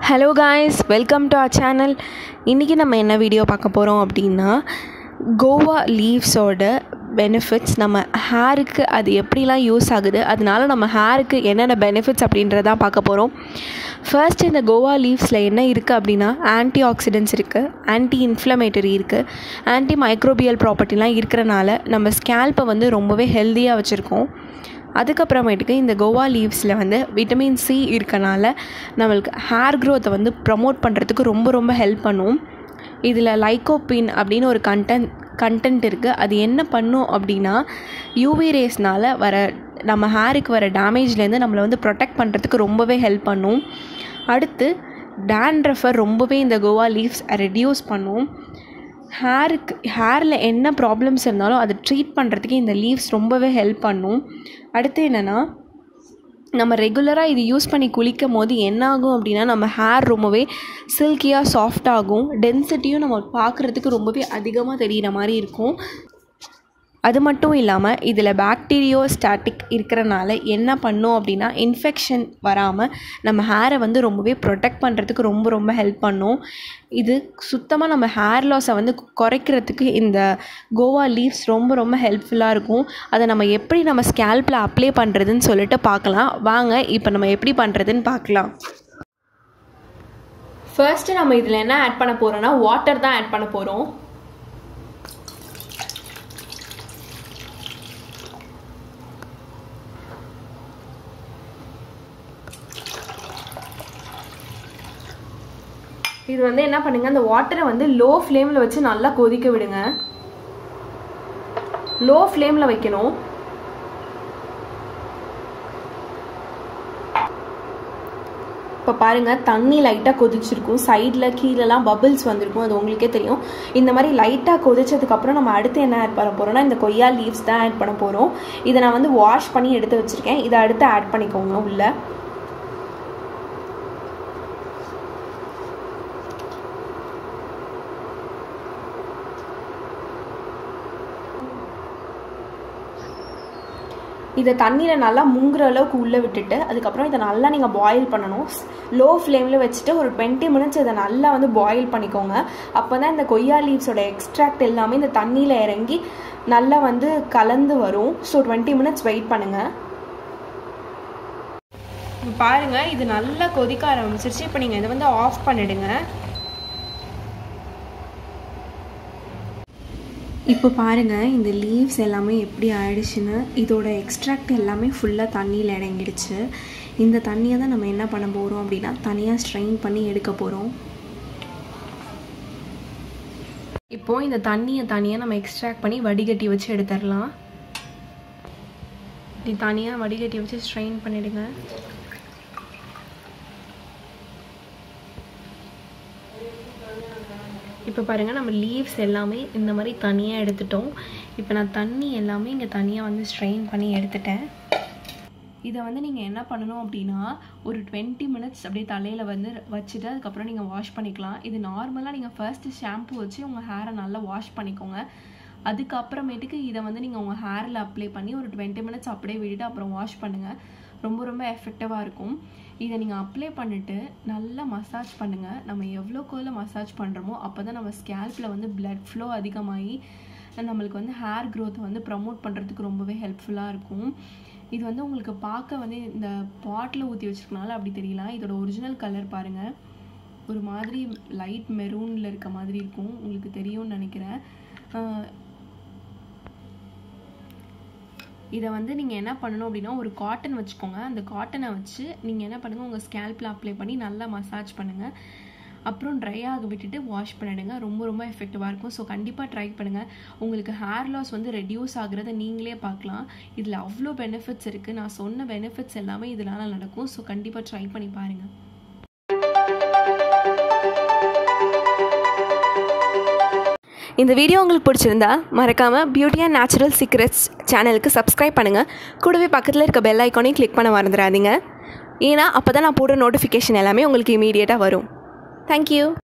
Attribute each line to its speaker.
Speaker 1: hello guys welcome to our channel இன்றைக்கி நம்ம என்ன வீடியோ பார்க்க போகிறோம் அப்படின்னா கோவா லீவ்ஸோட பெனிஃபிட்ஸ் நம்ம ஹேருக்கு அது எப்படிலாம் யூஸ் ஆகுது அதனால நம்ம ஹேருக்கு என்னென்ன பெனிஃபிட்ஸ் அப்படின்றதான் பார்க்க போகிறோம் ஃபர்ஸ்ட் இந்த கோவா லீவ்ஸில் என்ன இருக்குது அப்படின்னா ஆன்டி ஆக்சிடென்ட்ஸ் இருக்குது ஆன்டி இன்ஃப்ளமேட்டரி இருக்குது ஆன்டி மைக்ரோபியல் ப்ராப்பர்ட்டிலாம் இருக்கிறனால நம்ம ஸ்கேல்ப்பை வந்து ரொம்பவே ஹெல்த்தியாக வச்சுருக்கோம் அதுக்கப்புறமேட்டுக்கு இந்த கோவா லீவ்ஸில் வந்து விட்டமின் சி இருக்கனால நம்மளுக்கு ஹேர் க்ரோத்தை வந்து ப்ரமோட் பண்ணுறதுக்கு ரொம்ப ரொம்ப ஹெல்ப் பண்ணும் இதில் லைக்கோபின் அப்படின்னு ஒரு கண்டென்ட் கண்டென்ட் இருக்குது அது என்ன பண்ணும் அப்படின்னா யூவி ரேஸ்னால் வர நம்ம ஹேருக்கு வர டேமேஜ்லேருந்து நம்மளை வந்து ப்ரொடெக்ட் பண்ணுறதுக்கு ரொம்பவே ஹெல்ப் பண்ணும் அடுத்து டேண்ட்ரஃபை ரொம்பவே இந்த கோவா லீவ்ஸ் ரெடியூஸ் பண்ணும் ஹேருக்கு ஹேரில் என்ன ப்ராப்ளம்ஸ் இருந்தாலும் அதை ட்ரீட் பண்ணுறதுக்கு இந்த லீவ்ஸ் ரொம்பவே ஹெல்ப் பண்ணும் அடுத்து என்னென்னா நம்ம ரெகுலராக இது யூஸ் பண்ணி குளிக்கும் போது என்ன ஆகும் அப்படின்னா நம்ம ஹேர் ரொம்பவே சில்கியாக சாஃப்டாகும் டென்சிட்டியும் நம்ம பார்க்குறதுக்கு ரொம்பவே அதிகமாக தெரிகிற மாதிரி இருக்கும் அது மட்டும் இல்லாமல் இதில் பாக்டீரியோ ஸ்டாட்டிக் இருக்கிறனால என்ன பண்ணும் அப்படின்னா இன்ஃபெக்ஷன் வராமல் நம்ம ஹேரை வந்து ரொம்பவே ப்ரொடெக்ட் பண்ணுறதுக்கு ரொம்ப ரொம்ப ஹெல்ப் பண்ணும் இது சுத்தமாக நம்ம ஹேர் லாஸை வந்து குறைக்கிறதுக்கு இந்த கோவா லீவ்ஸ் ரொம்ப ரொம்ப ஹெல்ப்ஃபுல்லாக இருக்கும் அதை நம்ம எப்படி நம்ம ஸ்கேல்பில் அப்ளை பண்ணுறதுன்னு சொல்லிட்டு பார்க்கலாம் வாங்க இப்போ நம்ம எப்படி பண்ணுறதுன்னு பார்க்கலாம் ஃபர்ஸ்ட்டு நம்ம இதில் என்ன ஆட் பண்ண போகிறோன்னா வாட்டர் தான் ஆட் பண்ண போகிறோம் இது வந்து என்ன பண்ணுங்க அந்த வாட்டரை வந்து லோ ஃப்ளேமில் வச்சு நல்லா கொதிக்க விடுங்க லோ ஃப்ளேமில் வைக்கணும் இப்போ பாருங்கள் தண்ணி லைட்டாக கொதிச்சிருக்கும் சைடில் கீழெல்லாம் பபிள்ஸ் வந்திருக்கும் அது உங்களுக்கே தெரியும் இந்த மாதிரி லைட்டாக கொதிச்சதுக்கப்புறம் நம்ம அடுத்து என்ன ஆட் பண்ண போகிறோம்னா இந்த கொய்யா லீவ்ஸ் தான் ஆட் பண்ண போகிறோம் இதை நான் வந்து வாஷ் பண்ணி எடுத்து வச்சுருக்கேன் இதை அடுத்து ஆட் பண்ணிக்கோங்க உள்ளே இதை தண்ணியில் நல்லா முங்குற அளவுக்கு உள்ளே விட்டுட்டு அதுக்கப்புறம் இதை நல்லா நீங்கள் பாயில் பண்ணணும் லோ ஃப்ளேமில் வச்சுட்டு ஒரு டுவெண்ட்டி மினிட்ஸ் இதை நல்லா வந்து பாயில் பண்ணிக்கோங்க அப்போ தான் இந்த கொய்யா லீவ்ஸோட எக்ஸ்ட்ராக்ட் எல்லாமே இந்த தண்ணியில் இறங்கி நல்லா வந்து கலந்து வரும் ஸோ டுவெண்ட்டி மினிட்ஸ் வெயிட் பண்ணுங்கள் பாருங்கள் இது நல்லா கொதிக்க ஆரம்பிச்சிருச்சு இப்போ நீங்கள் இதை வந்து ஆஃப் பண்ணிடுங்க இப்போ பாருங்கள் இந்த லீவ்ஸ் எல்லாமே எப்படி ஆயிடுச்சுன்னு இதோட எக்ஸ்ட்ராக்ட் எல்லாமே ஃபுல்லாக தண்ணியில் இறங்கிடுச்சு இந்த தண்ணியை தான் நம்ம என்ன பண்ண போகிறோம் அப்படின்னா தனியாக ஸ்ட்ரெயின் பண்ணி எடுக்க போகிறோம் இப்போது இந்த தண்ணியை தனியாக நம்ம எக்ஸ்ட்ராக்ட் பண்ணி வடிகட்டி வச்சு எடுத்துடலாம் இப்படி தனியாக வடிகட்டி வச்சு ஸ்ட்ரெயின் பண்ணிவிடுங்க இப்போ பாருங்கள் நம்ம லீவ்ஸ் எல்லாமே இந்த மாதிரி தனியாக எடுத்துட்டோம் இப்போ நான் தண்ணி எல்லாமே இங்கே தனியாக வந்து ஸ்ட்ரெயின் பண்ணி எடுத்துட்டேன் இதை வந்து நீங்கள் என்ன பண்ணணும் அப்படின்னா ஒரு டுவெண்ட்டி மினிட்ஸ் அப்படியே தலையில் வந்து வச்சுட்டு அதுக்கப்புறம் நீங்கள் வாஷ் பண்ணிக்கலாம் இது நார்மலாக நீங்கள் ஃபர்ஸ்ட்டு ஷாம்பு வச்சு உங்கள் ஹேரை நல்லா வாஷ் பண்ணிக்கோங்க அதுக்கப்புறமேட்டுக்கு இதை வந்து நீங்கள் உங்கள் ஹேரில் அப்ளை பண்ணி ஒரு டுவெண்ட்டி மினிட்ஸ் அப்படியே விட்டுட்டு அப்புறம் வாஷ் பண்ணுங்கள் ரொம்ப ரொம்ப எஃபெக்டிவாக இருக்கும் இதை நீங்கள் அப்ளை பண்ணிவிட்டு நல்லா மசாஜ் பண்ணுங்கள் நம்ம எவ்வளோக்குள்ள மசாஜ் பண்ணுறோமோ அப்போ தான் நம்ம ஸ்கேல்பில் வந்து பிளட் ஃப்ளோ அதிகமாகி நம்மளுக்கு வந்து ஹேர் க்ரோத்தை வந்து ப்ரமோட் பண்ணுறதுக்கு ரொம்பவே ஹெல்ப்ஃபுல்லாக இருக்கும் இது வந்து உங்களுக்கு பார்க்க வந்து இந்த பாட்டில் ஊற்றி வச்சுருக்கனால அப்படி தெரியல இதோட ஒரிஜினல் கலர் பாருங்கள் ஒரு மாதிரி லைட் மெரூனில் இருக்க மாதிரி இருக்கும் உங்களுக்கு தெரியும்னு நினைக்கிறேன் இதை வந்து நீங்கள் என்ன பண்ணணும் அப்படின்னா ஒரு காட்டன் வச்சுக்கோங்க அந்த காட்டனை வச்சு நீங்கள் என்ன பண்ணுங்கள் உங்கள் ஸ்கேல்பில் அப்ளை பண்ணி நல்லா மசாஜ் பண்ணுங்கள் அப்புறம் ட்ரை ஆக விட்டுட்டு வாஷ் பண்ணிடுங்க ரொம்ப ரொம்ப எஃபெக்டிவாக இருக்கும் ஸோ கண்டிப்பாக ட்ரை பண்ணுங்கள் உங்களுக்கு ஹேர் லாஸ் வந்து ரெடியூஸ் ஆகுறத நீங்களே பார்க்கலாம் இதில் அவ்வளோ பெனிஃபிட்ஸ் இருக்குது நான் சொன்ன பெனிஃபிட்ஸ் எல்லாமே இதனால் நடக்கும் ஸோ கண்டிப்பாக ட்ரை பண்ணி பாருங்கள் இந்த வீடியோ உங்களுக்கு பிடிச்சிருந்தா மறக்காமல் பியூட்டி அண்ட் நேச்சுரல் சீக்ரெட்ஸ் சேனலுக்கு சப்ஸ்கிரைப் பண்ணுங்கள் கூடவே பக்கத்தில் இருக்க பெல் ஐக்கானையும் கிளிக் பண்ண மறந்துடாதீங்க ஏன்னா அப்போ தான் நான் போடுற நோட்டிஃபிகேஷன் எல்லாமே உங்களுக்கு இமீடியட்டாக வரும் தேங்க்யூ